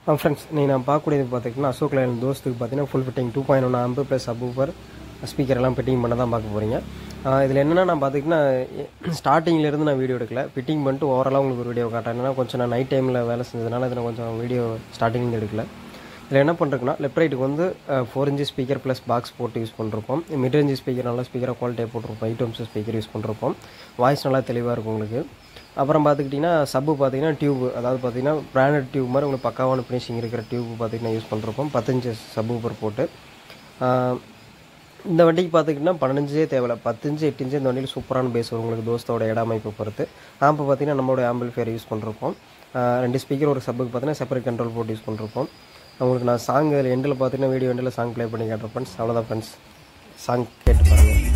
friends நீ நான் பார்க்கக்கூடியது பார்த்திங்கன்னா அசோக் லைன் தோஸ்துக்கு பார்த்தீங்கன்னா full fitting two point one amp plus subwoofer speaker எல்லாம் ஃபிட்டிங் பண்ண தான் பார்க்க போகிறீங்க இதில் என்னென்னா நான் பார்த்திங்கன்னா ஸ்டார்டிங்லேருந்து நான் வீடியோ எடுக்கல ஃபிட்டிங் பண்ணிட்டு ஓவராலாக உங்களுக்கு ஒரு வீடியோ காட்டுறேன் என்னன்னா கொஞ்சம் நான் நைட் டைமில் வேலை செஞ்சதுனால இதில் கொஞ்சம் வீடியோ ஸ்டார்டிங்லேருந்து எடுக்கல இதில் என்ன பண்ணுறதுக்குன்னா லெஃப்ட் ரைட்டுக்கு வந்து four inch speaker plus box போட்டு யூஸ் பண்ணிருப்போம் மிட் ரேஞ்ச் ஸ்பீக்கர் நல்லா ஸ்பீக்கராக குவாலிட்டியாக போட்டிருப்போம் எயிட் ஓம்ஸ் ஸ்பீக்கர் யூஸ் பண்ணிருப்போம் வாய்ஸ் நல்லா தெளிவாக இருக்கும் உங்களுக்கு அப்புறம் பார்த்துக்கிட்டிங்கன்னா சப்பு பார்த்தீங்கன்னா டியூப் அதாவது பார்த்தீங்கன்னா பிராண்டட் டியூப் மாதிரி உங்களுக்கு பக்காவான ஃபினிஷிங் இருக்கிற டியூப் பார்த்தீங்கன்னா யூஸ் பண்ணிருப்போம் பத்தஞ்சு சப்பு போட்டு ஆஹ் இந்த வண்டிக்கு பார்த்துக்கிட்டிங்கன்னா பதினஞ்சே தேவையில்ல பத்து இன்ச்சு எட்டு இன்ச்சு இந்த வண்டியில் சூப்பரான பேஸ் வரும் உங்களுக்கு தோஸ்தோட இட அமைப்பு பொறுத்து ஆம்பு பார்த்தீங்கன்னா நம்மளோட ஆம்பிள்ஃபேர் யூஸ் பண்ணிருப்போம் ஆஹ் ரெண்டு ஸ்பீக்கர் ஒரு சப்புக்கு பார்த்தீங்கன்னா செப்பரேட் கண்ட்ரோல் போட்டு யூஸ் பண்ணிருப்போம் உங்களுக்கு நான் சாங் எண்டில் பார்த்தீங்கன்னா வீடியோ எண்டில் சாங் ப்ளே பண்ணி காட்டுறேன் ஃப்ரெண்ட்ஸ் அவ்வளோதான் ஃப்ரெண்ட்ஸ் சாங் கேட்டு பாருங்கள்